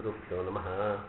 श्रीगुरुभ्यो नमः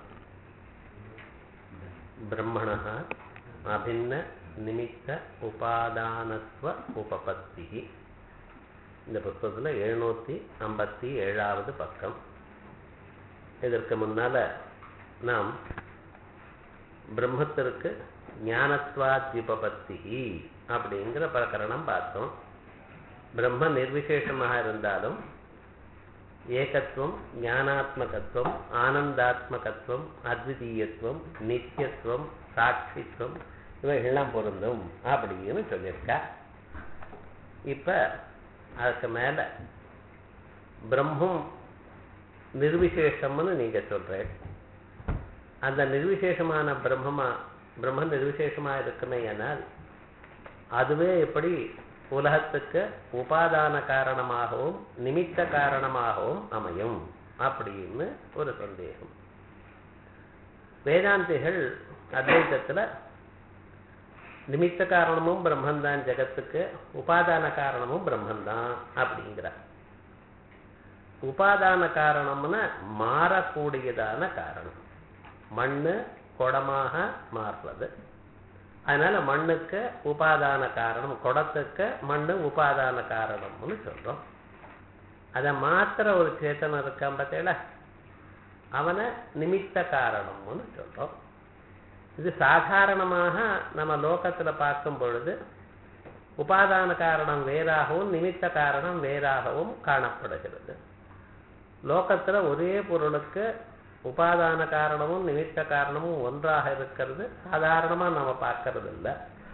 ब्रह्मणः अभिन्न நிமித்த உபாதானத்துவ உபபத்தி இந்த புத்தகத்தில் எழுநூற்றி ஐம்பத்தி ஏழாவது பக்கம் இதற்கு முன்னால் நாம் பிரம்மத்திற்கு ஞானத்வாத்யுபபத்தி அப்படிங்கிற பிரகரணம் பார்த்தோம் பிரம்ம நிர்விசேஷமாக இருந்தாலும் ஏகத்துவம் ஞானாத்மகத்துவம் ஆனந்தாத்மகத்துவம் அத்விதீயத்துவம் நித்தியத்துவம் சாட்சித்துவம் இவைகள்லாம் பொருந்தும் அப்படின்னு சொல்லியிருக்கா இப்ப அதுக்கு மேல பிரம்மம் நிர்விசேஷம்னு நீங்க சொல்றேன் அந்த நிர்விசேஷமான பிரம்மமா பிரம்ம நிர்விசேஷமா இருக்குமே ஆனால் அதுவே எப்படி உலகத்துக்கு உபாதான காரணமாகவும் நிமித்த காரணமாகவும் அமையும் அப்படின்னு ஒரு சந்தேகம் வேதாந்திகள் அத்வைத்தத்துல நிமித்த காரணமும் பிரம்மந்தான் ஜெகத்துக்கு உபாதான காரணமும் பிரம்மந்தான் அப்படிங்கிறார் உபாதான காரணம்னா மாறக்கூடியதான காரணம் மண்ணு குடமாக மாறுறது அதனால மண்ணுக்கு உபாதான காரணம் குடத்துக்கு மண்ணு உபாதான காரணம்னு சொல்றோம் அதை மாத்திர ஒரு சேத்தனம் இருக்கான் பார்த்தேல அவனை நிமித்த காரணம்னு சொல்றோம் இது சாதாரணமாக நம்ம லோகத்துல பார்க்கும் பொழுது உபாதான காரணம் வேறாகவும் நிமித்த காரணம் வேறாகவும் காணப்படுகிறது லோகத்துல ஒரே பொருளுக்கு உபாதான காரணமும் நிமித்த காரணமும் ஒன்றாக இருக்கிறது சாதாரணமா நம்ம பார்க்கறது இல்லை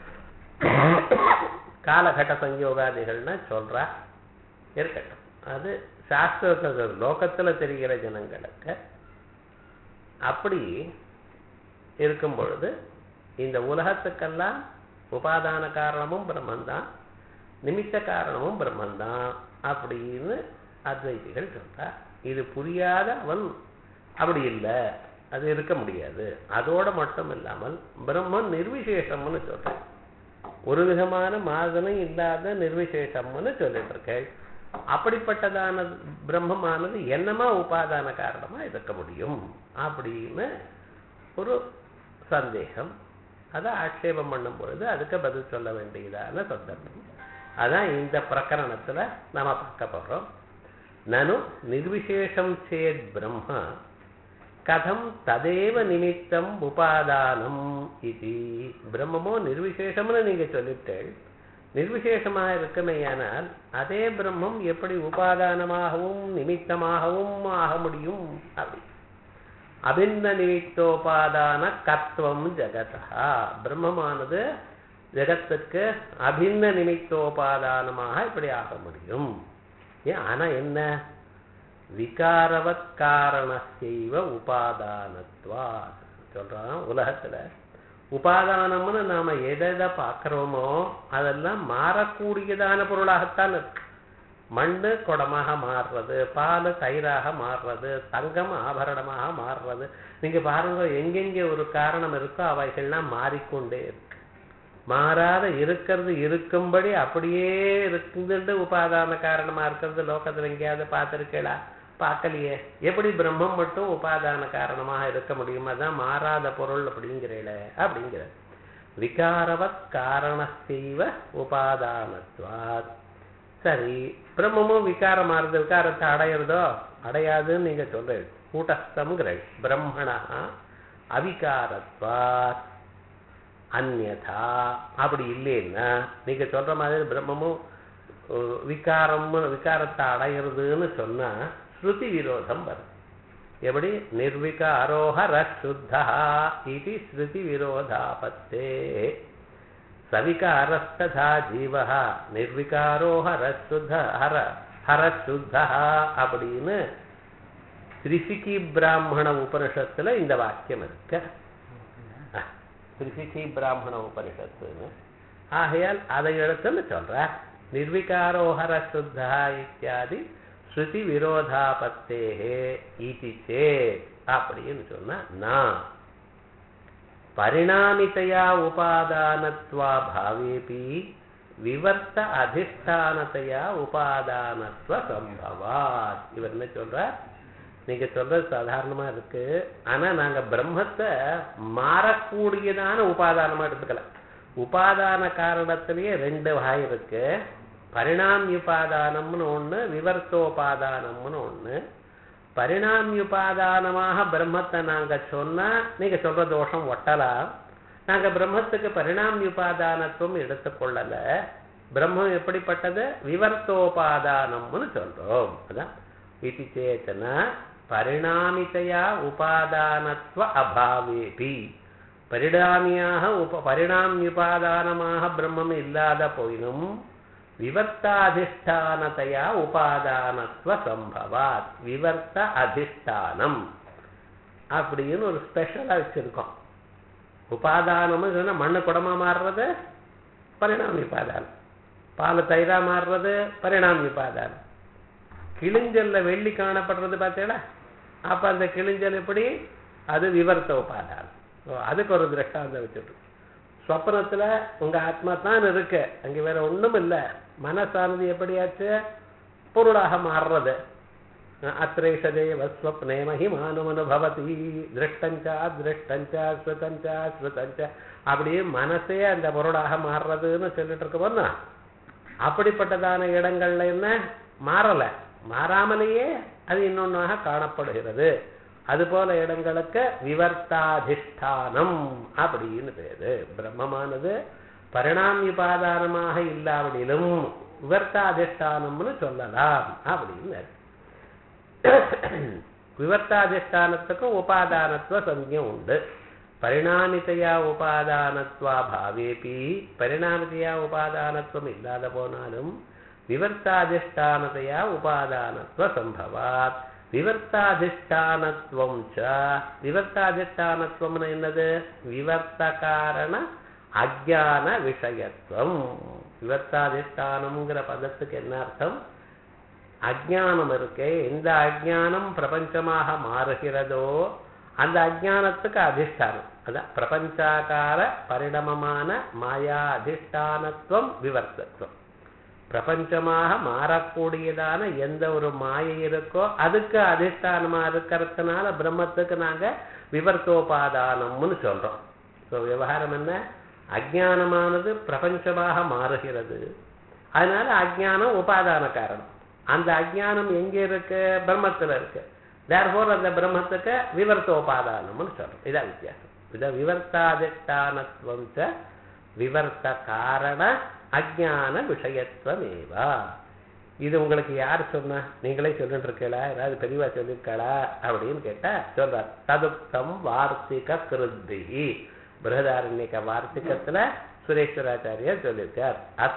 காலகட்ட சங்கயோகாதிகள்னு சொல்றா இருக்கட்டும் அது சாஸ்திர லோகத்துல தெரிகிற ஜனங்களுக்கு அப்படி இருக்கும் பொழுது இந்த உலகத்துக்கெல்லாம் உபாதான காரணமும் பிரம்மந்தான் நிமித்த காரணமும் பிரம்மந்தான் அப்படின்னு அத்வைதிகள் சொல்றார் இது புரியாத அவன் அப்படி இல்லை அது இருக்க முடியாது அதோட மட்டும் இல்லாமல் பிரம்மன் நிர்விசேஷம்னு சொல்றேன் ஒரு விதமான மாதனம் இல்லாத நிர்விசேஷம்னு சொல்லிட்டு இருக்கேன் அப்படிப்பட்டதான பிரம்மமானது என்னமா உபாதான காரணமா இருக்க முடியும் அப்படின்னு ஒரு சந்தேகம் அதை ஆட்சேபம் பண்ணும் பொழுது அதுக்கு பதில் சொல்ல வேண்டியதான சந்தர்ப்பம் அதான் இந்த பிரகரணத்துல நம்ம பார்க்க போறோம் நனு நிர்விசேஷம் சேத் பிரம்ம கதம் ததேவ நிமித்தம் உபாதானம் இது பிரம்மமோ நிர்விசேஷம்னு நீங்க சொல்லிட்டேள் நிர்விசேஷமாக இருக்குமேயானால் அதே பிரம்மம் எப்படி உபாதானமாகவும் நிமித்தமாகவும் ஆக முடியும் அப்படி அபிந்த நிமித்தோபாதான கத்துவம் ஜெகதா பிரம்மமானது ஜெகத்துக்கு அபிந்த நிமித்தோபாதானமாக இப்படி ஆக முடியும் ஏன் ஆனா என்ன விகாரவத் காரணசைவ உபாதானத்வா சொல்றான் உலகத்துல உபாதானம்னு நாம எதை எதை பார்க்கிறோமோ அதெல்லாம் மாறக்கூடியதான பொருளாகத்தான் இருக்கு மண்ணு குடமாக மாறுறது பால் தயிராக மாறுறது தங்கம் ஆபரணமாக மாறுறது நீங்க பாருங்க எங்கெங்க ஒரு காரணம் இருக்கோ அவைகள்லாம் மாறிக்கொண்டே இருக்கு மாறாத இருக்கிறது இருக்கும்படி அப்படியே இருக்குதுட்டு உபாதான காரணமா இருக்கிறது லோகத்துல எங்கேயாவது பார்த்துருக்கீங்களா பார்க்கலையே எப்படி பிரம்மம் மட்டும் உபாதான காரணமாக இருக்க முடியும் அதான் மாறாத பொருள் அப்படிங்கிறீல அப்படிங்கிற விகாரவத் காரணசைவ உபாதானத்வாத் சரி பிரம்மமும் விகாரம் மாறுது விகாரத்தை அடையிறதோ அடையாதுன்னு நீங்க சொல்றீங்க கூட்டஸ்தம்ங்கிற பிரம்மணா அவிகாரத்வாத் அந்நதா அப்படி இல்லைன்னா நீங்க சொல்ற மாதிரி பிரம்மமும் விகாரம் விகாரத்தை அடையிறதுன்னு சொன்னா ஸ்ருதி விரோதம் வரும் எப்படி நிர்விகாரோஹர சுத்தா இது ஸ்ருதி விரோதாபத்தே சவிகாரஸ்ததா ஜீவ நிர்விகாரோ ஹரசுத்த ஹர ஹரசுத்த அப்படின்னு திரிசிகி பிராமண உபனிஷத்துல இந்த வாக்கியம் இருக்கு திரிசிகி பிராமண உபனிஷத்துன்னு ஆகையால் அதை எடுத்துன்னு சொல்ற நிர்விகாரோஹர சுத்தா இத்தியாதி ஸ்ருதி விரோதாபத்தேகே இது சேத் அப்படின்னு சொன்னா நான் परिणामितया उपादानत्वाभावेऽपि விவர்த்த அதிஷ்டானத்தையா உபாதானத்துவ சம்பவாத் இவர் என்ன சொல்றார் நீங்க சொல்றது சாதாரணமா இருக்கு ஆனா நாங்க பிரம்மத்தை மாறக்கூடியதான உபாதானமா எடுத்துக்கல உபாதான காரணத்திலேயே ரெண்டு வகை இருக்கு பரிணாமியுபாதானம்னு ஒண்ணு விவர்த்தோபாதானம்னு ஒண்ணு பரிணாமியுபாதானமாக பிரம்மத்தை நாங்க சொன்னா நீங்க சொல்ற தோஷம் ஒட்டலாம் நாங்க பிரம்மத்துக்கு பரிணாமியுபாதானத்துவம் எடுத்துக்கொள்ளல பிரம்மம் எப்படிப்பட்டது விவர்த்தோபாதானம்னு சொல்றோம் அதான் இது சேத்தன பரிணாமித்தையா உபாதானத்துவ அபாவேபி பரிணாமியாக உப பரிணாமியுபாதானமாக பிரம்மம் இல்லாத போயினும் விவர்த்தாதிஷ்டானத்தையா உபாதானத்துவ சம்பவாத் விவர்த்த அதிஷ்டானம் அப்படின்னு ஒரு ஸ்பெஷலா வச்சிருக்கோம் உபாதானம்னு சொன்னா மண்ணு குடமா மாறுறது பரிணாமி உபாதானம் பால் தயிரா மாறுறது பரிணாமி உபாதானம் கிழிஞ்சல்ல வெள்ளி காணப்படுறது பார்த்தீங்களா அப்ப அந்த கிழிஞ்சல் எப்படி அது விவர்த்த உபாதானம் ஓ, அதுக்கு ஒரு திருஷ்டாந்தம் வச்சுட்டு ஸ்வப்னத்துல உங்க ஆத்மா தான் இருக்கு அங்க வேற ஒண்ணும் இல்ல மனசானது எப்படியாச்சு பொருளாக மாறுறது அத்திரேஷதேவ ஸ்வப்னே மகிமானமனுபவதி திருஷ்டஞ்சா திருஷ்டஞ்சா ஸ்ருதஞ்சா ஸ்ருதஞ்சா அப்படியே மனசே அந்த பொருளாக மாறுறதுன்னு சொல்லிட்டு இருக்கோம்னா அப்படிப்பட்டதான இடங்கள்ல என்ன மாறல மாறாமலேயே அது இன்னொன்னாக காணப்படுகிறது அதுபோல இடங்களுக்கு விவர்த்தாதிஷ்டானம் அப்படின்னு பேரு பிரம்மமானது பரிணாமிபாதானமாக இல்லாவிடிலும் விவர்த்தாதிஷ்டானம்னு சொல்லலாம் அப்படின்னு விவர்த்தாதிஷ்டானத்துக்கும் உபாதானத்துவ சங்கியம் உண்டு பரிணாமித்தையா உபாதானத்வா பாவேபி பரிணாமித்தையா உபாதானத்துவம் இல்லாத போனாலும் விவர்த்தாதிஷ்டானதையா உபாதானத்துவ சம்பவாத் விவர்த்தாதிஷ்டானத்துவம் ச விவர்த்தாதிஷ்டானத்துவம்னு என்னது விவர்த்த காரண அஜான விஷயத்துவம் விவர்த்தாதிஷ்டானம்ங்கிற பதத்துக்கு என்ன அர்த்தம் அஜானம் இருக்கே எந்த அஜானம் பிரபஞ்சமாக மாறுகிறதோ அந்த அஜானத்துக்கு அதிஷ்டானம் அதான் பிரபஞ்சாகார பரிணமமான மாயா அதிஷ்டானத்துவம் விவர்த்தத்துவம் பிரபஞ்சமாக மாறக்கூடியதான எந்த ஒரு மாயை இருக்கோ அதுக்கு அதிஷ்டானமா இருக்கிறதுனால பிரம்மத்துக்கு நாங்க விவர்த்தோபாதானம்னு சொல்றோம் ஸோ விவகாரம் என்ன அஜானமானது பிரபஞ்சமாக மாறுகிறது அதனால அஜானம் உபாதான காரணம் அந்த அஜானம் எங்க இருக்கு பிரம்மத்துல இருக்கு தேர்ஃபோர் அந்த பிரம்மத்துக்கு விவர்த்தோபாதானம்னு சொல்றோம் இதான் வித்தியாசம் இத விவர்த்தாதிஷ்டானத்துவம் ச விவர்த்த காரண அஜான விஷயத்துவமேவா இது உங்களுக்கு யார் சொன்னா நீங்களே சொல்லிட்டு இருக்கீங்களா ஏதாவது பெரியவா சொல்லியிருக்காளா அப்படின்னு கேட்டா சொல்றார் ததுப்தம் வார்த்திக கிருத்தி பிரகதாரண்யக வார்த்திகத்துல சுரேஸ்வராச்சாரியர் சொல்லியிருக்கார்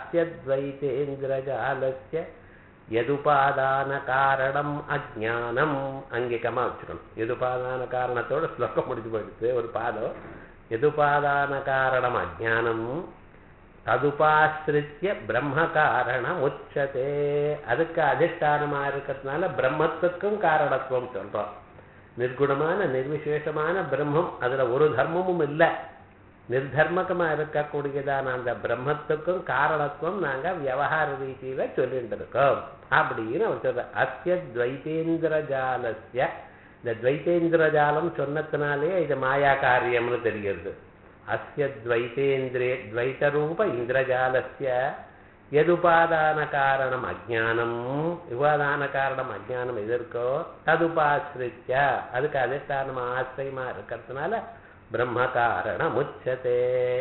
அத்தியத்வைத்தேந்திரஜாலஸ்ய எதுபாதான காரணம் அஜானம் அங்கிகமா வச்சுக்கணும் எதுபாதான காரணத்தோட ஸ்லோகம் முடிஞ்சு போயிடுச்சு ஒரு பாதம் எதுபாதான காரணம் அஜானம் ததுபாசிரித்திய பிரம்ம காரணம் உச்சதே அதுக்கு அதிஷ்டானமா இருக்கிறதுனால பிரம்மத்துக்கும் காரணத்துவம் சொல்றோம் நிர்குணமான நிர்விசேஷமான பிரம்மம் அதுல ஒரு தர்மமும் இல்லை நிர்தர்மகமா இருக்கக்கூடியதான அந்த பிரம்மத்துக்கும் காரணத்துவம் நாங்க விவகார ரீதியில சொல்லிட்டு இருக்கோம் அப்படின்னு அவர் சொல்ற அத்திய துவைத்தேந்திர ஜாலஸ்ய இந்த துவைத்தேந்திர ஜாலம் சொன்னதுனாலே இது மாயா காரியம்னு தெரிகிறது அஸ்ய துவைத்தேந்திரே துவைத்தரூப இந்திரஜாலஸ்ய எதுபாதான காரணம் அஜானம் உபாதான காரணம் அஜானம் எது இருக்கோ ததுபாசிரித்ய அதுக்கு அதிஷ்டானம் ஆசிரியமா இருக்கிறதுனால பிரம்ம காரணம் உச்சதே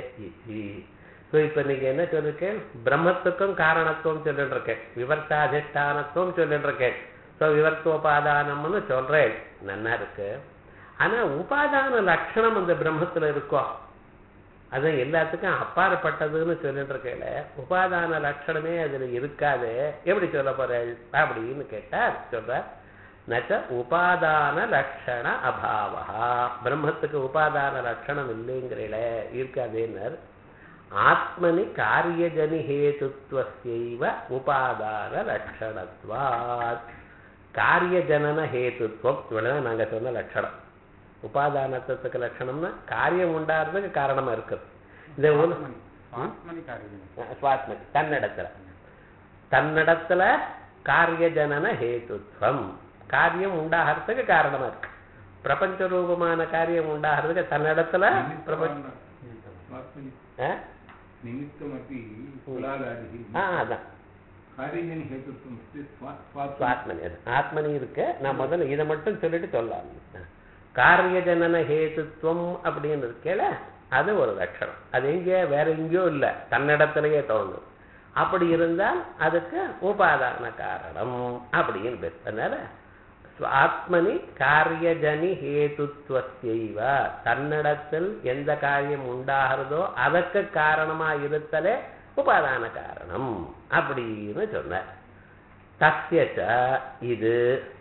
ஸோ இப்போ நீங்க என்ன சொல்லிருக்கேன் பிரம்மத்துக்கும் காரணத்துவம் சொல்லிட்டு இருக்கேன் விவர்த்தாதிஷ்டானத்துவம் சொல்லிட்டு இருக்கேன் ஸோ விவர்த்தோபாதானம்னு சொல்றேன் நன்னா இருக்கு ஆனா உபாதான லட்சணம் அந்த பிரம்மத்துல இருக்கோ அது எல்லாத்துக்கும் அப்பாற்பட்டதுன்னு சொல்லிட்டு இருக்கேன் உபாதான லட்சணமே அதுல இருக்காது எப்படி சொல்ல போறேன் அப்படின்னு கேட்டா சொல்ற நச்ச உபாதான லட்சண அபாவா பிரம்மத்துக்கு உபாதான லட்சணம் இல்லைங்கிறல இருக்காதேன்னர் ஆத்மனி காரியஜனி ஹேதுத்வசைவ உபாதான லட்சணத்வாத் காரியஜனன ஹேதுத்வம் இவ்வளவுதான் நாங்க சொன்ன லட்சணம் உபாதானத்துக்கு லட்சணம்னா காரியம் உண்டாடுறதுக்கு காரணமா இருக்குது இந்த உல- ஆத்மனி காரியம் சுவாத்மதி தன்னிடத்துல தன்னிடத்துல காரிய ஜனன ஹேதுத்வம் காரியம் உண்டாகிறதுக்கு காரணமா இருக்கு பிரபஞ்ச ரூபமான காரியம் உண்டாகிறதுக்கு தன்னிடத்துல பிரபஞ்ச ஆ? निमित्तमपि कुलालादिः ஆ அதான் कार्यजनि हेतुत्वम् अस्ति स्वा- स्वात्म ஆத்மனி அது ஆத்மனி இருக்கு நான் முதல்ல இதை மட்டும் சொல்லிட்டு சொல்லலாம் காரிய ஜனன ஹேதுத்துவம் அப்படின்னு இருக்கேல அது ஒரு லட்சணம் அது எங்கே வேற எங்கேயோ இல்லை தன்னிடத்திலேயே தோணும் அப்படி இருந்தால் அதுக்கு உபாதான காரணம் அப்படின்னு பேர் அதனால ஆத்மனி காரியஜனி ஹேதுத்வத்தைவ தன்னிடத்தில் எந்த காரியம் உண்டாகிறதோ அதற்கு காரணமா இருத்தலே உபாதான காரணம் அப்படின்னு சொன்னார் தஸ்யச்ச இது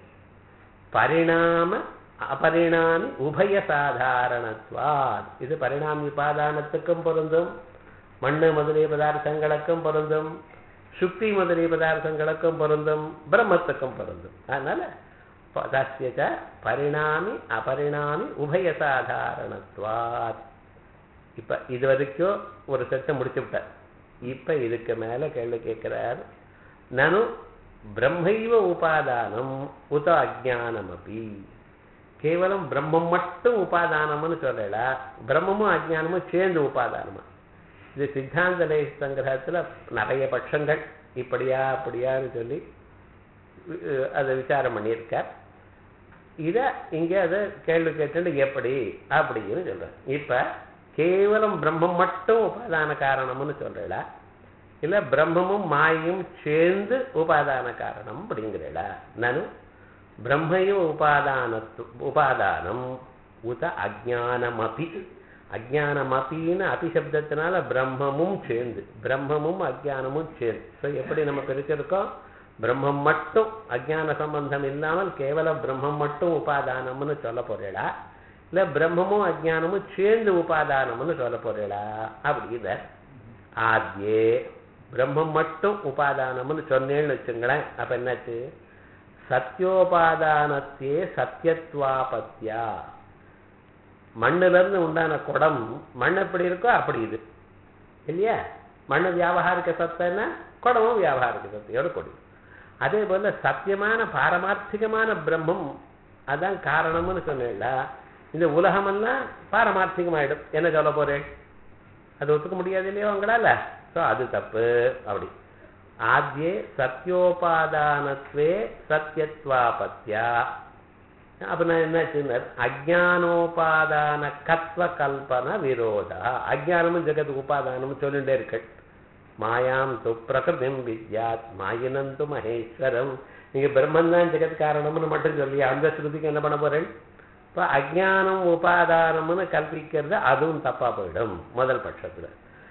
பரிணாம அபரிணாமி உபய சாதாரணத்வாத் இது பரிணாமி உபாதானத்துக்கும் பொருந்தும் மண்ணு முதலிய பதார்த்தங்களுக்கும் பொருந்தும் சுக்தி முதலிய பதார்த்தங்களுக்கும் பொருந்தும் பிரம்மத்துக்கும் பொருந்தும் அதனால ப- தஸ்யச்ச பரிணாமி அபரிணாமி உபய சாதாரணத்வாத் இப்ப இது வரைக்கும் ஒரு செட்டை முடிச்சு விட்டார் இப்ப இதுக்கு மேல கேள்வி கேட்கிறார் நனு பிரம்மைவ உபாதானம் உத அஜானமபி கேவலம் பிரம்மம் மட்டும் உபாதானம்னு சொல்லல பிரம்மமும் அஜ்ஞானமும் சேர்ந்து உபாதானமா இது சித்தாந்த லேச சங்கிரகத்துல நிறைய பட்சங்கள் இப்படியா அப்படியான்னு சொல்லி அஹ், அதை விசாரம் பண்ணியிருக்கார் இத இங்க அதை கேள்வி கேட்டு எப்படி அப்படின்னு சொல்றேன் இப்ப கேவலம் பிரம்மம் மட்டும் உபாதான காரணம்னு சொல்றா இல்ல பிரம்மமும் மாயும் சேர்ந்து உபாதான காரணம் அப்படிங்கிறா நனு பிரம்மையோ உபாதானத்து உபாதானம் உத அஜானமபி அஜானமபின்னு அபிசப்தத்தினால பிரம்மமும் சேர்ந்து பிரம்மமும் அஜானமும் சேர்ந்து ஸோ எப்படி நம்ம பிரிச்சிருக்கோம் பிரம்மம் மட்டும் அஜான சம்பந்தம் இல்லாமல் கேவல பிரம்மம் மட்டும் உபாதானம்னு சொல்ல போறீடா இல்ல பிரம்மமும் அஜானமும் சேர்ந்து உபாதானம்னு சொல்ல போறீடா அப்படின்னு ஆத்யே பிரம்மம் மட்டும் உபாதானம்னு சொன்னேன்னு வச்சுங்களேன் அப்ப என்னாச்சு சத்தியோபாதானத்தே சத்தியத்வாபத்யா மண்ணுல இருந்து உண்டான குடம் மண் எப்படி இருக்கோ அப்படி இது இல்லையா மண்ணு வியாபகாரிக சத்தம்னா குடமும் வியாபகாரிக சத்தையோட கொடி அதே போல சத்தியமான பாரமார்த்திகமான பிரம்மம் அதான் காரணம்னு சொன்னேன்ல இந்த உலகமெல்லாம் பாரமார்த்திகமாயிடும் என்ன சொல்ல போறேன் அது ஒத்துக்க முடியாது இல்லையோ உங்களால ஸோ அது தப்பு அப்படி ஆத்யே சத்யோபாதானத்வே சத்யத்வாபத்யா அப்ப நான் என்ன சொன்னார் அஜானோபாதான கத்வ கல்பன விரோதா அஜானமும் ஜெகத் உபாதானமும் சொல்லிட்டே இருக்கு மாயாம் து பிரகிருதிம் வித்யாத் மாயினந்து மகேஸ்வரம் நீங்க பிரம்மன் தான் ஜெகத் காரணம்னு மட்டும் சொல்லி அந்த ஸ்ருதிக்கு என்ன பண்ண போறேன் இப்ப அஜானம் உபாதானம்னு கல்பிக்கிறது அதுவும் தப்பா போயிடும் முதல் பட்சத்துல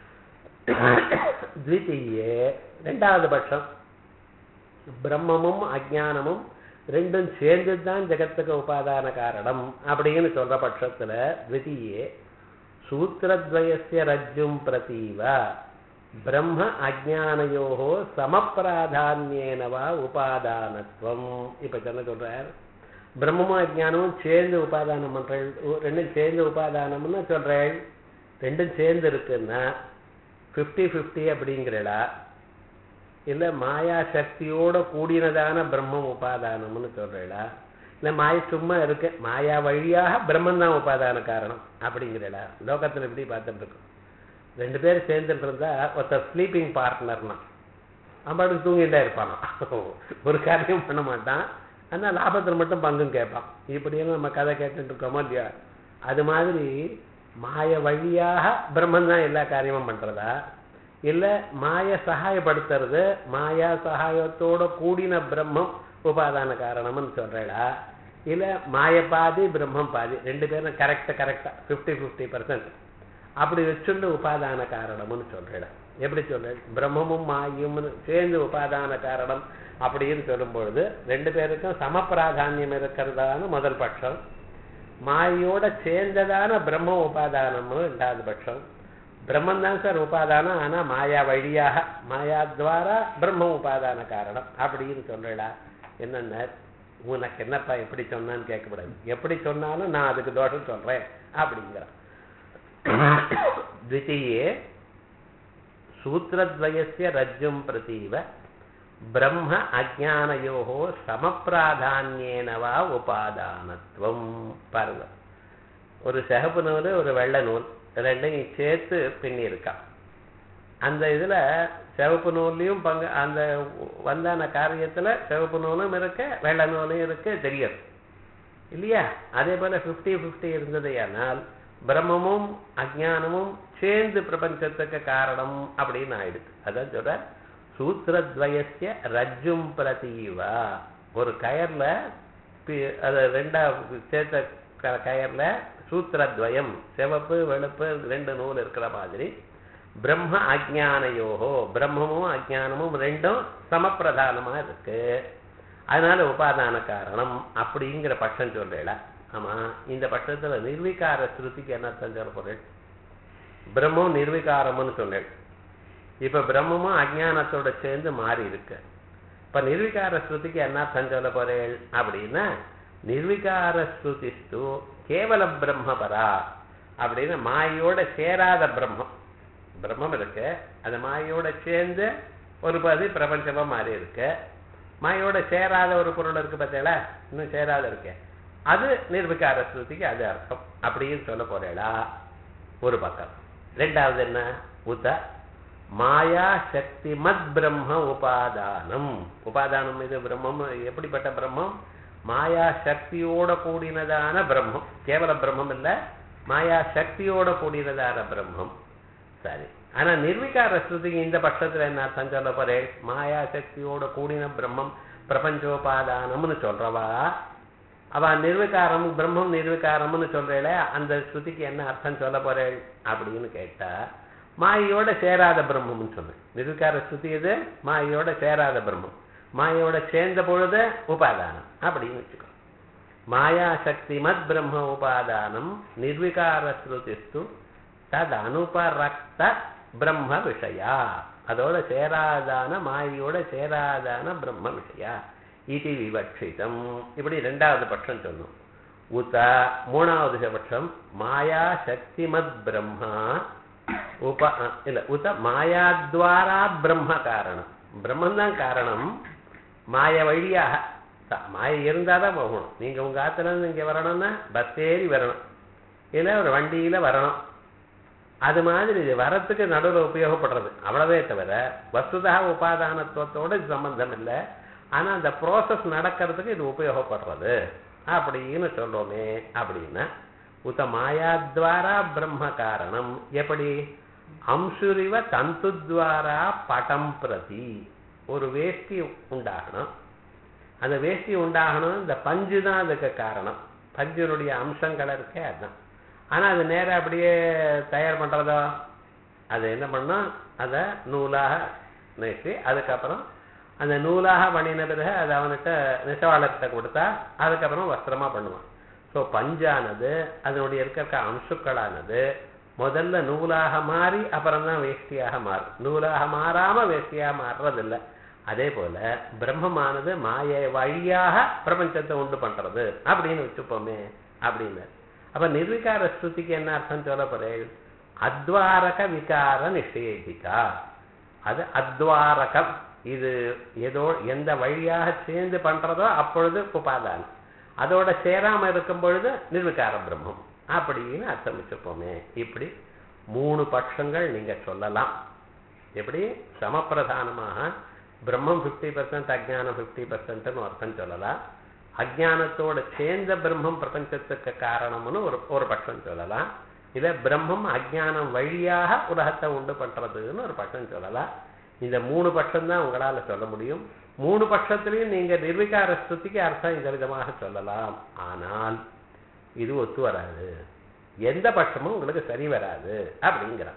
த்விதீயே ரெண்டாவது பட்சம் பிரம்மமும் அஜானமும் ரெண்டும் சேர்ந்து தான் ஜெகத்துக்கு உபாதான காரணம் அப்படின்னு சொல்ற பட்சத்துல த்விதீயே சூத்திரத்வயசிய ரஜ்ஜும் பிரதீவ பிரம்ம அஜானயோகோ சமப்பிராதான்யேனவா உபாதானத்துவம் இப்ப சொன்ன சொல்றார் பிரம்மமும் அஜானமும் சேர்ந்து உபாதானம் பண்றேன் ரெண்டும் சேர்ந்து உபாதானம்னு சொல்றேன் ரெண்டும் சேர்ந்து இருக்குன்னா ஃபிஃப்டி ஃபிஃப்டி அப்படிங்கிறடா இல்ல மாயா சக்தியோட கூடினதான பிரம்மம் உபாதானம்னு சொல்றடா இல்ல மாய சும்மா இருக்கு மாயா வழியாக பிரம்மன் தான் உபாதான காரணம் அப்படிங்கிறடா லோகத்துல எப்படி பார்த்துட்டு இருக்கோம் ரெண்டு பேரும் சேர்ந்துட்டு இருந்தா ஒருத்தர் ஸ்லீப்பிங் பார்ட்னர்னா அவன் தூங்கிட்டே இருப்பானா ஒரு காரியம் பண்ண மாட்டான் ஆனா லாபத்துல மட்டும் பங்கும் கேட்பான் இப்படியெல்லாம் நம்ம கதை கேட்டுட்டு இருக்கோமோ இல்லையா அது மாதிரி மாய வழியாக பிரம்மன் தான் எல்லா காரியமும் பண்றதா இல்ல மாய சகாயப்படுத்துறது மாயா சகாயத்தோட கூடின பிரம்மம் உபாதான காரணம்னு சொல்றடா இல்ல மாய பாதி பிரம்மம் பாதி ரெண்டு பேரும் கரெக்டா கரெக்டா பிப்டி பிப்டி பர்சன்ட் அப்படி வச்சுண்டு உபாதான காரணம்னு சொல்றடா எப்படி சொல்ற பிரம்மமும் மாயும் சேர்ந்து உபாதான காரணம் அப்படின்னு சொல்லும் பொழுது ரெண்டு பேருக்கும் சமப்பிராதானியம் இருக்கிறதான முதல் பட்சம் மாயோட சேர்ந்ததான பிரம்ம உபாதானம்னு ரெண்டாவது பட்சம் பிரம்மன் தான் சார் உபாதானம் ஆனா மாயா வழியாக மாயா துவாரா பிரம்ம உபாதான காரணம் அப்படின்னு சொல்றடா என்னென்ன உனக்கு என்னப்பா எப்படி சொன்னான்னு கேட்கக்கூடாது எப்படி சொன்னாலும் நான் அதுக்கு தோஷம் சொல்றேன் அப்படிங்கிறான் द्वितीये सूत्रद्वयस्य रज्जुं प्रतीव பிரம்ம அஜானயோகோ சமப்பிராதான்யேனவா உபாதானத்துவம் பாருங்க ஒரு சிகப்பு நூல் ஒரு வெள்ளை நூல் ரெண்டையும் சேர்த்து பின்னிருக்கான் அந்த இதுல சிவப்பு நூல்லையும் பங்கு அந்த வந்தான காரியத்துல சிவப்பு நூலும் இருக்கு வெள்ளை நூலும் இருக்கு தெரியும் இல்லையா அதே போல பிப்டி பிப்டி இருந்ததையானால் பிரம்மமும் அஜானமும் சேர்ந்து பிரபஞ்சத்துக்கு காரணம் அப்படின்னு ஆயிடுது அதான் சொல்ற சூத்திரத்வயசிய ரஜ்ஜும் பிரதீவா ஒரு கயர்ல பி- அது ரெண்டா சேர்த்த க- கயர்ல சூத்திரத்வயம் சிவப்பு வெளுப்பு ரெண்டு நூல் இருக்கிற மாதிரி பிரம்ம அஜானயோகோ பிரம்மமும் அஜானமும் ரெண்டும் சமப்பிரதானமா இருக்கு அதனால உபாதான காரணம் அப்படிங்கிற பட்சம் சொல்றேடா ஆமா இந்த பட்சத்துல நிர்விகார ஸ்ருதிக்கு என்ன அர்த்தம் சொல்ல போறேன் பிரம்மம் நிர்விகாரம்னு சொன்னேன் இப்ப பிரம்மமும் அஜானத்தோட சேர்ந்து மாறி இருக்கு இப்ப நிர்விகார ஸ்ருதிக்கு என்ன அர்த்தம் சொல்ல போறேன் அப்படின்னா நிர்விகார ஸ்ருதிஸ்து கேவல பிரம்மபரா அப்படின்னு மாயோட சேராத பிரம்மம் பிரம்மம் இருக்கு அந்த மாயோட சேர்ந்து ஒரு பதி பிரபஞ்சமா மாறி இருக்கு மாயோட சேராத ஒரு பொருள் இருக்கு பார்த்தீங்களா இன்னும் சேராத இருக்கு அது நிர்விகார ஸ்ருதிக்கு அது அர்த்தம் அப்படின்னு சொல்ல போறேடா ஒரு பக்கம் ரெண்டாவது என்ன உத மாயா சக்தி மத் பிரம்ம உபாதானம் உபாதானம் இது பிரம்மம் எப்படிப்பட்ட பிரம்மம் மாயா சக்தியோட கூடினதான பிரம்மம் கேவல பிரம்மம் இல்ல மாயா சக்தியோட கூடினதான பிரம்மம் சரி ஆனா நிர்விகார ஸ்ருதிக்கு இந்த பட்சத்துல என்ன அர்த்தம் சொல்ல போறேன் மாயா சக்தியோட கூடின பிரம்மம் பிரபஞ்சோபாதானம்னு சொல்றவா அவ நிர்விகாரம் பிரம்மம் நிர்விகாரம்னு சொல்றேல அந்த ஸ்ருதிக்கு என்ன அர்த்தம் சொல்ல போறேன் அப்படின்னு கேட்டா மாயோட சேராத பிரம்மம்னு சொன்னேன் நிர்விகார ஸ்ருதி எது மாயோட சேராத பிரம்மம் மாயோட சேர்ந்த பொழுது உபாதானம் அப்படின்னு வச்சுக்கோ மாயா சக்தி மத் பிரம்ம உபாதானம் நிர்விகார ஸ்ருதிஸ்து தது அனுபரக்த பிரம்ம விஷயா அதோட சேராதான மாயோட சேராதான பிரம்ம விஷயா இது விவட்சிதம் இப்படி ரெண்டாவது பட்சம் சொன்னோம் உத மூணாவது பட்சம் மாயா சக்திமத் பிரம்மா உப அஹ், இல்ல உத மாயாத்வாரா பிரம்ம காரணம் பிரம்மன் தான் காரணம் மாய வழியாக த- மாயை இருந்தாதான் போகணும் நீங்க உங்க ஆத்துல இருந்து இங்க வரணும்னா பஸ் ஏறி வரணும் இல்ல ஒரு வண்டியில வரணும் அது மாதிரி இது வரத்துக்கு நடுவில் உபயோகப்படுறது அவ்வளவே தவிர வஸ்துதா உபாதானத்துவத்தோட இது சம்பந்தம் இல்லை ஆனா அந்த ப்ராசஸ் நடக்கிறதுக்கு இது உபயோகப்படுறது அப்படின்னு சொல்றோமே அப்படின்னா உத மாயாத்வாரா பிரம்ம காரணம் எப்படி அம்சுரிவ தந்துத்வாரா படம் பிரதி ஒரு வேஷ்டி உண்டாகணும் அந்த வேஷ்டி உண்டாகணும் இந்த பஞ்சு தான் அதுக்கு காரணம் பஞ்சினுடைய அம்சங்கள் இருக்கே அதுதான் ஆனா அது நேரா அப்படியே தயார் பண்றதோ அது என்ன பண்ணும் அதை நூலாக நெட்டி அதுக்கப்புறம் அந்த நூலாக பண்ணின பிறகு அதை அவன்கிட்ட நெசவாளர்கிட்ட கொடுத்தா அதுக்கப்புறம் வஸ்திரமா பண்ணுவான் ஸோ பஞ்சானது அதனுடைய இருக்க அம்சுக்களானது முதல்ல நூலாக மாறி அப்புறம் தான் வேஷ்டியாக மாறும் நூலாக மாறாம வேஷ்டியாக மாறுறதில்லை அதே போல பிரம்மமானது மாயை வழியாக பிரபஞ்சத்தை உண்டு பண்றது அப்படின்னு வச்சுப்போமே அப்படின்னு அப்ப நிர்விகார ஸ்ருதிக்கு என்ன அர்த்தம் சொல்ல போறேன் அத்வாரக விகார நிஷேதிகா அது அத்வாரகம் இது ஏதோ எந்த வழியாக சேர்ந்து பண்றதோ அப்பொழுது உபாதானம் அதோட சேராம இருக்கும் பொழுது நிர்விகார பிரம்மம் அப்படின்னு அர்த்தம் வச்சுப்போமே இப்படி மூணு பட்சங்கள் நீங்க சொல்லலாம் எப்படி சமப்பிரதானமாக பிரம்மம் ஃபிஃப்டி பர்சன்ட் அஜானம் ஃபிஃப்டி பர்சன்ட்னு அர்த்தம் சொல்லலாம் அஜானத்தோட சேர்ந்த பிரம்மம் பிரபஞ்சத்துக்கு காரணம்னு ஒரு ஒரு பட்சம் சொல்லலாம் இத பிரம்மம் அஜானம் வழியாக உலகத்தை உண்டு பண்றதுன்னு ஒரு பட்சம் சொல்லலாம் இந்த மூணு பட்சம் தான் உங்களால சொல்ல முடியும் மூணு பட்சத்திலையும் நீங்க நிர்விகார ஸ்துதிக்கு அர்த்தம் இந்த விதமாக சொல்லலாம் ஆனால் இது ஒத்து வராது எந்த பட்சமும் உங்களுக்கு சரி வராது அப்படிங்கிறான்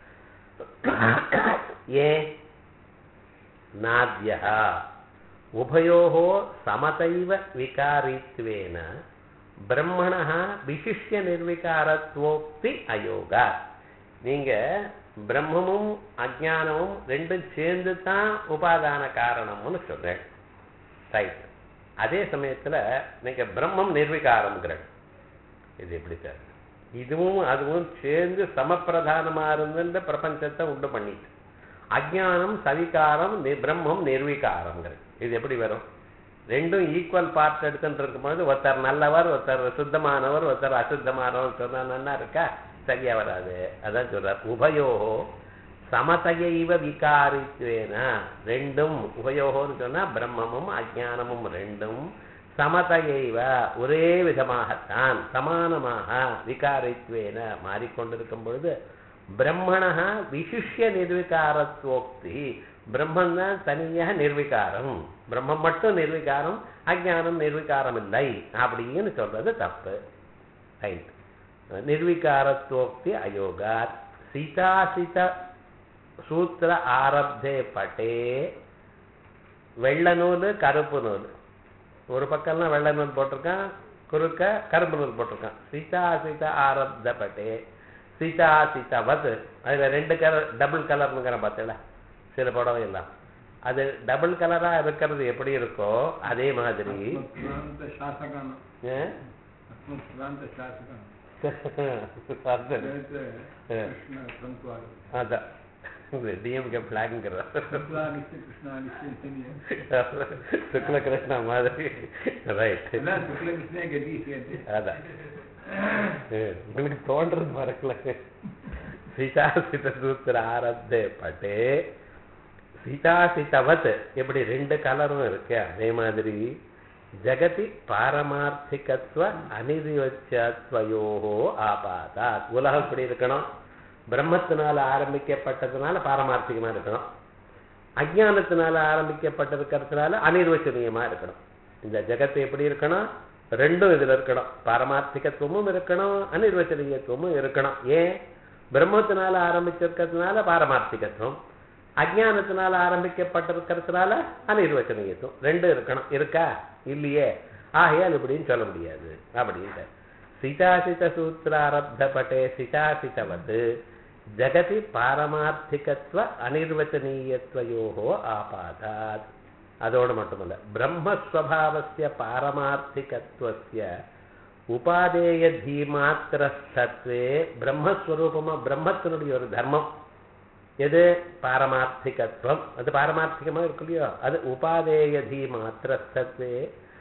ஏன் நாத்யா உபயோः சமதைவ விகாரித்வேன பிரம்மணः விசிஷ்ய நிர்விகாரத்வோக்தி அயோகா நீங்க பிரம்மமும் அஜானமும் ரெண்டும் சேர்ந்து தான் உபாதான காரணம்னு சொல்றேன் ரைட் அதே சமயத்துல நீங்க பிரம்மம் நிர்விகாரம்ங்கிற இது எப்படி சார் இதுவும் அதுவும் சேர்ந்து சமப்பிரதானமா இருந்த பிரபஞ்சத்தை உண்டு பண்ணிட்டு அஜ்ஞானம் சவிகாரம் நி- பிரம்மம் நிர்விகாரங்கிறது இது எப்படி வரும் ரெண்டும் ஈக்குவல் பார்ட் எடுத்துட்டு இருக்கும்போது ஒருத்தர் நல்லவர் ஒருத்தர் சுத்தமானவர் ஒருத்தர் அசுத்தமானவர் சொன்னா நல்லா இருக்கா சரியா வராது அதான் சொல்றார் உபயோ சமதையைவ விகாரித்வேன ரெண்டும் உபயோகம்னு சொன்னா பிரம்மமும் அஜ்ஞானமும் ரெண்டும் சமதையைவ ஒரே விதமாகத்தான் சமானமாக விகாரித்வேன மாறிக்கொண்டிருக்கும் பொழுது பிரம்மணः விசிஷ்ய நிர்விகாரத்துவோக்தி பிரம்மன் தான் தனியாக நிர்விகாரம் பிரம்மம் மட்டும் நிர்விகாரம் அஜ்ஞானம் நிர்விகாரம் இல்லை அப்படின்னு சொல்றது தப்பு ரைட் நிர்விகாரத்துவோக்தி அயோகாத் சீதாசித சூத்திர ஆரப்தே பட்டே வெள்ளை நூல் கருப்பு நூல் ஒரு பக்கம்லாம் வெள்ளை நூல் போட்டிருக்கான் குறுக்க கருப்பு நூல் போட்டிருக்கான் சீதா சீதா ஆரப்த பட்டே சீதா சீதாவத் அதுல ரெண்டு கலர் டபுள் கலர்னுங்கிற பார்த்தல சில புடவை எல்லாம் அது டபுள் கலரா இருக்கிறது எப்படி இருக்கோ அதே மாதிரி अस्मत्क्रान्त शासकान् ஆ? अस्मत्क्रान्त शासकान् அதான். कृष्ण सन्त्वाद அதான் டிஎம்கே பிளாக்ங்கிற शुक्लानिश्च कृष्णानिश्च சுக்ல கிருஷ்ணா மாதிரி ரைட் न शुक्लकृष्णे गतीयते அதான் ஏ, உங்களுக்கு தோன்றது மறக்கல சீதாசித சூத்திர ஆரத்தே பட்டே சீதாசிதவத் எப்படி ரெண்டு கலரும் இருக்கு அதே மாதிரி ஜகதி பாரமார்த்திகத்துவ அனிர்வச்சத்வயோகோ ஆபாதா உலகம் இப்படி இருக்கணும் பிரம்மத்தினால ஆரம்பிக்கப்பட்டதுனால பாரமார்த்திகமா இருக்கணும் அஜ்ஞானத்தினால ஆரம்பிக்கப்பட்டிருக்கிறதுனால அனிர்வச்சனீயமா இருக்கணும் இந்த ஜெகத்து எப்படி இருக்கணும் ரெண்டும் இதுல இருக்கணும் பாரமார்த்திகத்துவமும் இருக்கணும் அனிர்வச்சனீயத்துவமும் இருக்கணும் ஏன் பிரம்மத்தினால ஆரம்பிச்சிருக்கிறதுனால பாரமார்த்திகத்துவம் அஜ்ஞானத்தினால ஆரம்பிக்கப்பட்டிருக்கிறதுனால அனிர்வச்சனீயத்துவம் ரெண்டும் இருக்கணும் இருக்கா இல்லையே ஆகையால் இப்படின்னு சொல்ல முடியாது அப்படின்ட்டு சிதாசித சூத்திராரப்த பட்டே சிதாசிதவது ஜகதி பாரமார்த்திகத்துவ அனிர்வச்சனீயத்வயோகோ ஆபாதாத் அதோடு மட்டுமல்ல பிரம்மஸ்வபாவசிய பாரமார்த்திகத்துவசிய உபாதேய தீமாத்திரஸ்தத்வே பிரம்மஸ்வரூபமா பிரம்மத்தினுடைய ஒரு தர்மம் எது பாரமார்த்திகத்துவம் அது பாரமார்த்திகமா இருக்கு இல்லையோ அது உபாதேய தீமாத்திரஸ்தத்வே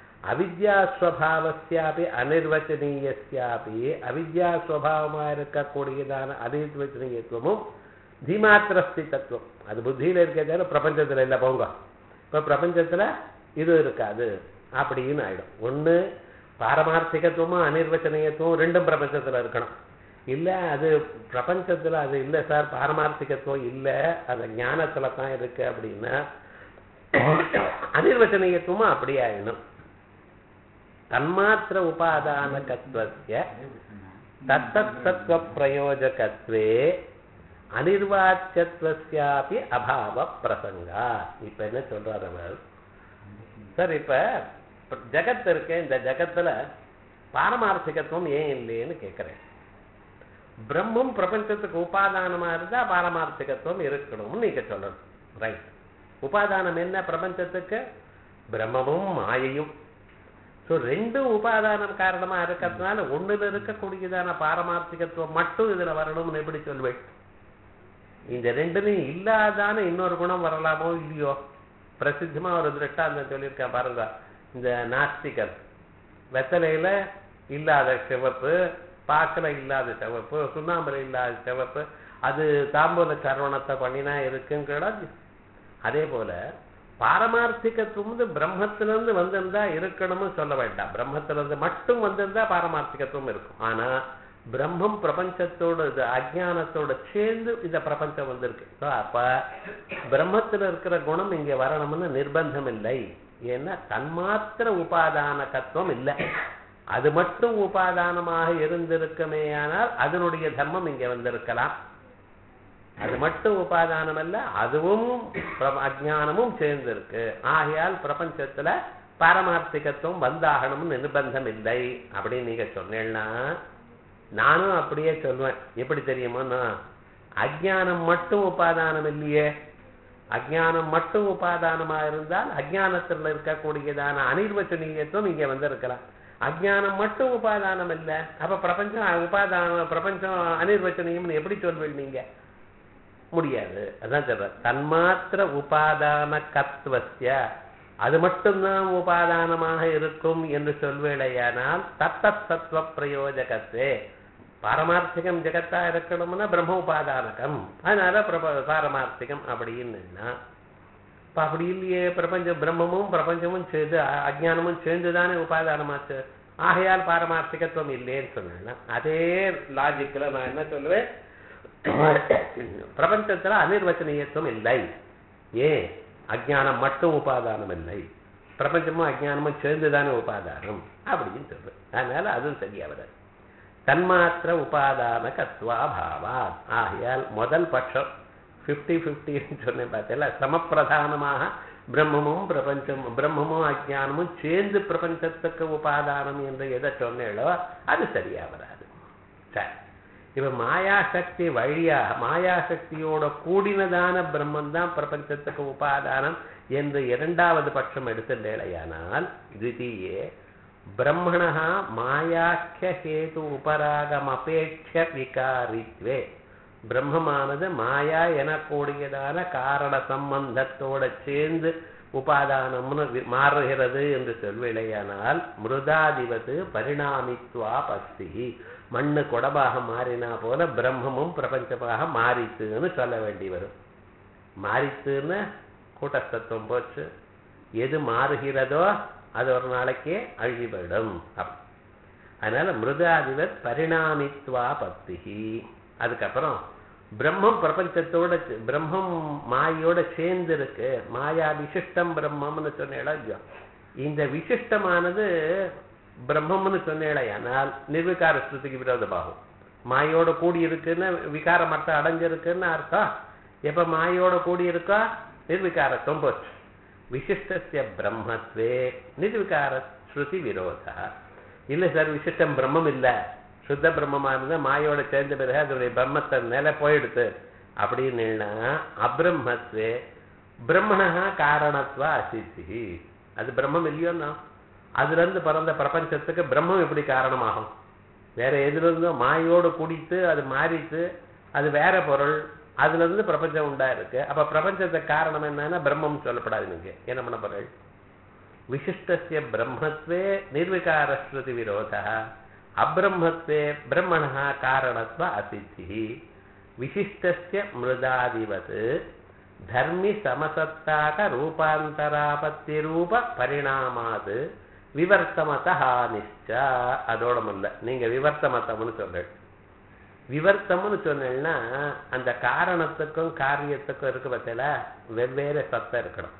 அவித்யாஸ்வபாவஸ்யாபி அனிர்வச்சனீயஸ்யாபி அவித்யாஸ்வபாவமா இருக்கக்கூடியதான அனிர்வச்சனீயத்துவமும் தீமாத்திரஸ்தி தத்துவம் அது புத்தியில இருக்கிறதால பிரபஞ்சத்துல இல்ல போங்க இப்ப பிரபஞ்சத்துல இது இருக்காது அப்படின்னு ஆயிடும் ஒண்ணு பாரமார்த்திகத்துவமும் அனிர்வச்சனீயத்துவம் ரெண்டும் பிரபஞ்சத்துல இருக்கணும் இல்ல அது பிரபஞ்சத்துல அது இல்ல சார் பாரமார்த்திகத்துவம் இல்ல அது ஞானத்துல தான் இருக்கு அப்படின்னா அனிர்வச்சனீயத்துவமும் அப்படி ஆயிடும் தன்மாத்திர உபாதானகத்வஸ்ய தத்தத் சத்வ பிரயோஜகத்வே அனிர்வாச்சியத்வஸ்யாபி அபாவ பிரசங்கா இப்ப என்ன சொல்றாரு அவர் சார் இப்ப இப்ப ஜகத் இருக்கு இந்த ஜகத்துல பாரமார்த்திகத்துவம் ஏன் இல்லைன்னு கேட்கிறேன் பிரம்மம் பிரபஞ்சத்துக்கு உபாதானமா இருந்தா பாரமார்த்திகத்துவம் இருக்கணும்னு நீங்க சொல்லணும் ரைட் உபாதானம் என்ன பிரபஞ்சத்துக்கு பிரம்மமும் மாயையும் ஸோ ரெண்டும் உபாதானம் காரணமா இருக்கிறதுனால ஒண்ணுல இருக்கக்கூடியதான பாரமார்த்திகத்துவம் மட்டும் இதுல வரணும்னு எப்படி சொல்வேன் இந்த ரெண்டுலையும் இல்லாதான இன்னொரு குணம் வரலாமோ இல்லையோ பிரசித்தமா ஒரு திருஷ்டாந்தம் சொல்லியிருக்கேன் பாருங்க இந்த நாஸ்திகர் வெத்தலையில இல்லாத சிவப்பு பாக்கல இல்லாத சிவப்பு சுண்ணாம்புல இல்லாத சிவப்பு அது தாம்பூல சரவணத்தை பண்ணினா இருக்குங்கிற அதே போல பாரமார்த்திகத்துவம் வந்து பிரம்மத்திலிருந்து வந்திருந்தா இருக்கணும்னு சொல்ல வேண்டாம் பிரம்மத்திலிருந்து மட்டும் வந்திருந்தா பாரமார்த்திகத்துவம் இருக்கும் ஆனா பிரம்மம் பிரபஞ்சத்தோட இது அஜ்ஞானத்தோட சேர்ந்து இந்த பிரபஞ்சம் வந்திருக்கு So, அப்ப பிரம்மத்துல இருக்கிற குணம் இங்க வரணும்னு நிர்பந்தம் இல்லை ஏன்னா தன்மாத்திர உபாதான தத்துவம் இல்லை அது மட்டும் உபாதானமாக இருந்திருக்குமேயானால் அதனுடைய தர்மம் இங்க வந்திருக்கலாம் அது மட்டும் உபாதானம் அல்ல அதுவும் பிர- அஜ்ஞானமும் சேர்ந்திருக்கு ஆகையால் பிரபஞ்சத்துல பாரமார்த்திகத்துவம் வந்தாகணும்னு நிர்பந்தம் இல்லை அப்படின்னு நீங்க சொன்னேன்னா நானும் அப்படியே சொல்லுவேன் எப்படி தெரியுமோன்னா அஜ்ஞானம் மட்டும் உபாதானம் இல்லையே அஜ்ஞானம் மட்டும் உபாதானமா இருந்தால் அஜ்ஞானத்துல இருக்கக்கூடியதான அனிர்வச்சனீயத்துவம் இங்க வந்திருக்கலாம் அஜ்ஞானம் மட்டும் உபாதானம் இல்ல அப்ப பிரபஞ்சம் உபாதான பிரபஞ்சம் அனிர்வச்சனீயம்னு எப்படி சொல்வீங்க நீங்க முடியாது அதான் சொல்ற தன்மாத்திர உபாதான கத்வஸ்ய அது மட்டும்தான் உபாதானமாக இருக்கும் என்று சொல்வேளையானால் தத்தத் சத்வ பிரயோஜகத்தே பாரமார்த்திகம் ஜெகத்தா இருக்கணும்னா பிரம்ம உபாதானகம் அதனால பிரப பாரமார்த்திகம் அப்படின்னா இப்ப அப்படி இல்லையே பிரபஞ்சம் பிரம்மமும் பிரபஞ்சமும் சேர்ந்து அ- அஜ்ஞானமும் சேர்ந்துதானே உபாதானமாச்சு ஆகையால் பாரமார்த்திகத்துவம் இல்லைன்னு சொன்னா அதே லாஜிக்ல நான் என்ன சொல்லுவேன் பிரபஞ்சத்துல அனிர்வச்சனீயத்துவம் இல்லை ஏன் அஜ்ஞானம் மட்டும் உபாதானம் இல்லை பிரபஞ்சமும் அஜ்ஞானமும் சேர்ந்துதானே உபாதானம் அப்படின்னு சொல்றேன் அதனால அதுவும் சரியா வராது தன்மாத்திர உபாதான கத்வாபாவா ஆகையால் முதல் பட்சம் ஃபிஃப்டி ஃபிஃப்டின்னு சொன்னேன் பார்த்தீங்களா சமப்பிரதானமாக பிரம்மமும் பிரபஞ்சம் பிரம்மமும் அஜ்ஞானமும் சேர்ந்து பிரபஞ்சத்துக்கு உபாதானம் என்று எதை சொன்னேளோ அது சரியா வராது சரி இப்ப மாயாசக்தி வழியாக மாயாசக்தியோட கூடினதான பிரம்மன் தான் பிரபஞ்சத்துக்கு உபாதானம் என்று இரண்டாவது பட்சம் எடுத்துட்டேலையானால் திவிதீயே பிரம்மணா மாயாக்கிய ஹேது உபராகம் அபேட்ச விகாரித்வே பிரம்மமானது மாயா எனக்கூடியதான காரண சம்பந்தத்தோட சேர்ந்து உபாதானம்னு வி- மாறுகிறது என்று சொல்விலையானால் மிருதாதிபது பரிணாமித்வா பஸ்தி மண்ணு குடமாக மாறினா போல பிரம்மமும் பிரபஞ்சமாக மாறித்துன்னு சொல்ல வேண்டி வரும் மாறித்துன்னு கூட்டஸ்தத்துவம் போச்சு எது மாறுகிறதோ அது ஒரு நாளைக்கே அழுகி போயிடும் அப்~ அதனால மிருதாதிபத் பரிணாமித்வா பத்திகி அதுக்கப்புறம் பிரம்மம் பிரபஞ்சத்தோட சே- பிரம்மம் மாயோட சேர்ந்து இருக்கு மாயா விசிஷ்டம் பிரம்மம்னு சொன்னேடா இல்லையோ இந்த விசிஷ்டமானது பிரம்மம்னு சொன்னேடையானால் நிர்விகார ஸ்ருதிக்கு விரோதமாகும் மாயோட கூடி இருக்குன்னு விகாரம் அர்த்தம் அடைஞ்சிருக்குன்னு அர்த்தம் எப்ப மாயோட கூடி இருக்கோ நிர்விகாரத்துவம் போச்சு விசிஷ்டஸ்ய பிரம்மத்வே நிர்விகார ஸ்ருதி விரோதா இல்ல சார் விசிஷ்டம் பிரம்மம் இல்ல சுத்த பிரம்மமா இருந்தா மாயோட சேர்ந்த பிறகு அதனுடைய பிரம்மத்தை நிலை போயிடுது அப்படின்னா அபிரம்மத்வே பிரம்மணா காரணத்துவ அசித்தி அது பிரம்மம் இல்லையோன்னா அதுல இருந்து பிறந்த பிரபஞ்சத்துக்கு பிரம்மம் எப்படி காரணமாகும் வேற எதுல இருந்தோ மாயோடு குடித்து அது மாறித்து அது வேற பொருள் அதுல இருந்து பிரபஞ்சம் உண்டா இருக்கு அப்ப பிரபஞ்சத்துக்கு காரணம் என்னன்னா பிரம்மம் சொல்லப்படாது நீங்க என்ன பண்ண பொருள் விசிஷ்டஸ்ய பிரம்மத்வே நிர்விகார ஸ்ருதி விரோதः அப்ரம்மத்வே பிரம்மணः காரணத்வ அசித்தி விசிஷ்டஸ்ய மிருதாதிவத் தர்மி சமசத்தாக ரூபாந்தராபத்தி ரூப பரிணாமாது விவர்த்தமத ஹானிஷ்ட அதோட முல்ல நீங்க விவர்த்தமத்தம்னு சொல்றீங்க விவர்த்தம்னு சொன்னேன்னா அந்த காரணத்துக்கும் காரியத்துக்கும் இருக்கு பத்தில வெவ்வேறு சத்தம் இருக்கணும்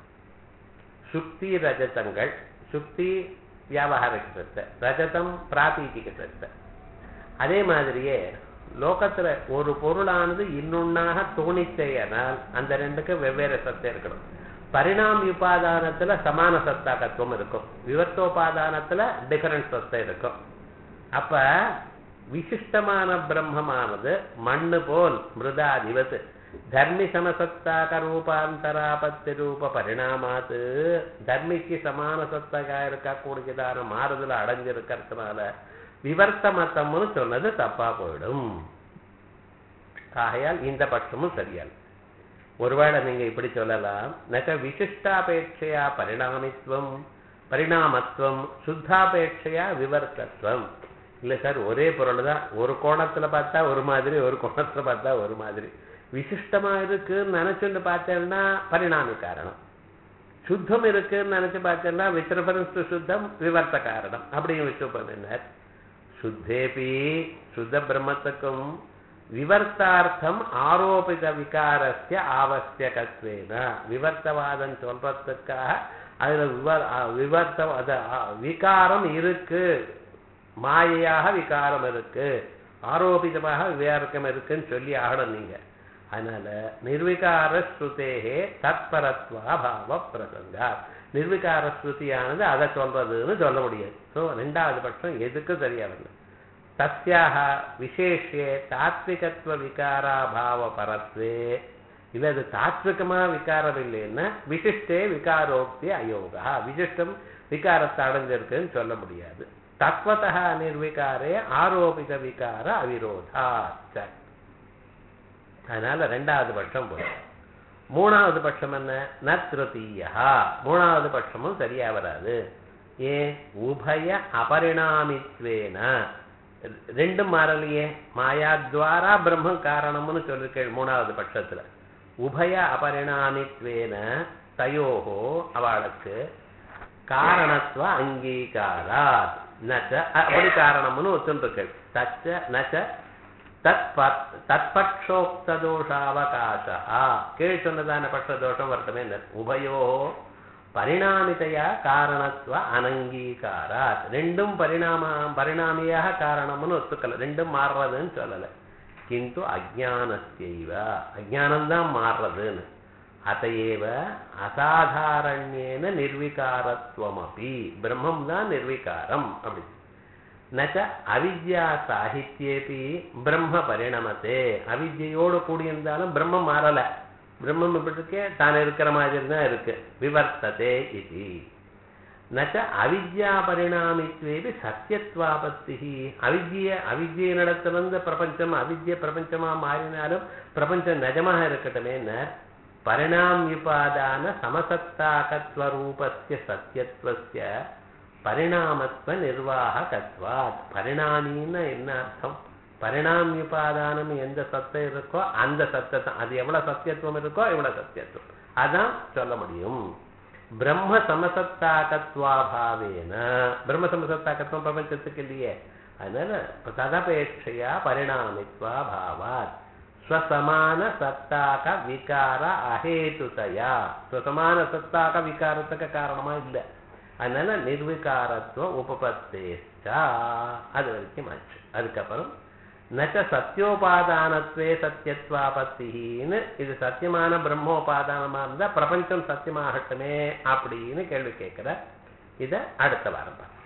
சுக்தி ரஜதங்கள் சுக்தி வியாபகாரிக சத்த ரஜதம் பிராதீதிக சத்த அதே மாதிரியே லோகத்துல ஒரு பொருளானது இன்னொன்னாக தோணிச்சேயனால் அந்த ரெண்டுக்கு வெவ்வேறு சத்தம் இருக்கணும் பரிணாம உபாதானத்துல சமான சத்தாகத்துவம் இருக்கும் விவர்த்தோபாதானத்துல டிஃபரண்ட் சத்தம் இருக்கும் அப்ப விசிஷ்டமான பிரம்மமானது மண்ணு போல் மிருதாதிபத்து தர்மி சமசத்தாக ரூபாந்தராபத்தி ரூப பரிணாமாத்து தர்மிக்கு சமான சத்தாக இருக்கக்கூடியதான மாறுதல அடைஞ்சிருக்கிறதுனால விவர்த்த மத்தம்னு சொன்னது தப்பா போயிடும் ஆகையால் இந்த பட்சமும் சரியால் ஒருவேளை நீங்க இப்படி சொல்லலாம் நக விசிஷ்டாபேட்சையா பரிணாமித்துவம் பரிணாமத்துவம் சுத்தாபேட்சையா விவர்த்தத்துவம் இல்ல சார் ஒரே பொருள் தான் ஒரு கோணத்துல பார்த்தா ஒரு மாதிரி ஒரு கோணத்துல பார்த்தா ஒரு மாதிரி விசிஷ்டமா இருக்குன்னு நினைச்சுட்டு பார்த்தேன்னா பரிணாமி காரணம் சுத்தம் இருக்குன்னு நினைச்சு பார்த்தேன்னா வித் ரெஃபரன்ஸ் டு சுத்தம் விவர்த்த காரணம் அப்படின்னு விஸ்வபதினர் சுத்தேபி சுத்த பிரம்மத்துக்கும் விவர்த்தார்த்தம் ஆரோபித விகாரஸ்ய ஆவசியகத்வேன விவர்த்தவாதம் சொல்றதுக்காக அதுல விவர் அ- விவர்த்தம் அது அ- விகாரம் இருக்கு மாயையாக விகாரம் இருக்கு ஆரோபிதமாக விகாரக்கம் இருக்குன்னு சொல்லி ஆகணும் நீங்க அதனால நிர்விகார ஸ்ருதேகே தத்பரத்வா பாவ பிரசங்கா நிர்விகார ஸ்ருதியானது அதை சொல்றதுன்னு சொல்ல முடியாது ஸோ ரெண்டாவது பட்சம் எதுக்கும் சரியா வரல தஸ்யாக விசேஷே தாத்விகத்துவ விகாராபாவ பரத்வே இல்ல அது தாத்விகமா விகாரம் இல்லைன்னா விசிஷ்டே விகாரோக்தி அயோகா விசிஷ்டம் விகாரத்தை அடைஞ்சிருக்குன்னு சொல்ல முடியாது தத்வதா நிர்விகாரே ஆரோபித விகார அவிரோதா சரி அதனால ரெண்டாவது பட்சம் போய் மூணாவது பட்சம் என்ன ந திருத்தீயா மூணாவது பட்சமும் சரியா வராது ஏன் உபய அபரிணாமித்வேன ரெண்டும் மாறலையே மாயாத்வாரா பிரம்ம காரணம்னு சொல்லிருக்கேன் மூணாவது பட்சத்துல உபய அபரிணாமித்வேன தயோகோ அவளுக்கு காரணத்துவ அங்கீகாராத் நச்ச அப்படி காரணம்னு ஒத்துருக்கு தச்ச நச்ச தத்பத் தத்பட்சோக்த தோஷாவகாசா கீழ் சொன்னதான பட்ச தோஷம் வரட்டுமே உபயோ பரிணாமிதையா காரணத்துவ அனங்கீகாராத் ரெண்டும் பரிணாம பரிணாமியாக காரணம்னு ஒத்துக்கல ரெண்டும் மாறுறதுன்னு சொல்லல கிந்து அஜானத்தைவ அஜானம்தான் மாறுறதுன்னு அதையேவ அசாதாரண்யேன நிர்விகாரத்துவம் அப்படி பிரம்மம் தான் நிர்விகாரம் அப்படி நச்ச அவித்யா சாகித்யேபி பிரம்ம பரிணமத்தே அவித்யோடு கூடியிருந்தாலும் பிரம்மம் மாறல பிரம்மம் எப்படி இருக்கே தான் இருக்கிற மாதிரி தான் இருக்கு விவர்த்ததே இது நச்ச அவித்யா பரிணாமித்வேபி சத்தியத்வாபத்தி அவித்ய அவித்ய நடத்திலிருந்து பிரபஞ்சம் அவித்ய பிரபஞ்சமா மாறினாலும் பிரபஞ்சம் நிஜமாக இருக்கட்டுமே பரிணாமியுபாதான சமசத்தாகத்வரூபஸ்ய சத்தியத்வஸ்ய பரிணாமத்வ நிர்வாகத்வாத் பரிணாமின்னு என்ன அர்த்தம் பரிணாமியுபாதானம் எந்த சத்தம் இருக்கோ அந்த சத்தத்தை அது எவ்வளவு சத்தியத்துவம் இருக்கோ எவ்வளவு சத்தியத்துவம் அதான் சொல்ல முடியும் பிரம்ம சமசத்தாகத்வாபாவேன பிரம்ம சமசத்தாகத்துவம் பிரபஞ்சத்துக்கு இல்லையே அதனால ததபேட்சையா பரிணாமித்வா பாவாத் ஸ்வசமான சத்தாக விகார அஹேதுதையா ஸ்வசமான சத்தாக விகாரத்துக்கு காரணமா இல்லை அதனால நிர்விகாரத்துவம் உபபத்தேச்சா அது வரைக்கும் ஆச்சு அதுக்கப்புறம் நச்ச சத்தியோபாதானத்வே சத்தியத்வாபத்தின்னு இது சத்தியமான பிரம்மோபாதானமா இருந்தா பிரபஞ்சம் சத்தியமாகட்டுமே அப்படின்னு கேள்வி கேட்கிற இத அடுத்த வாரம் பார்ப்போம்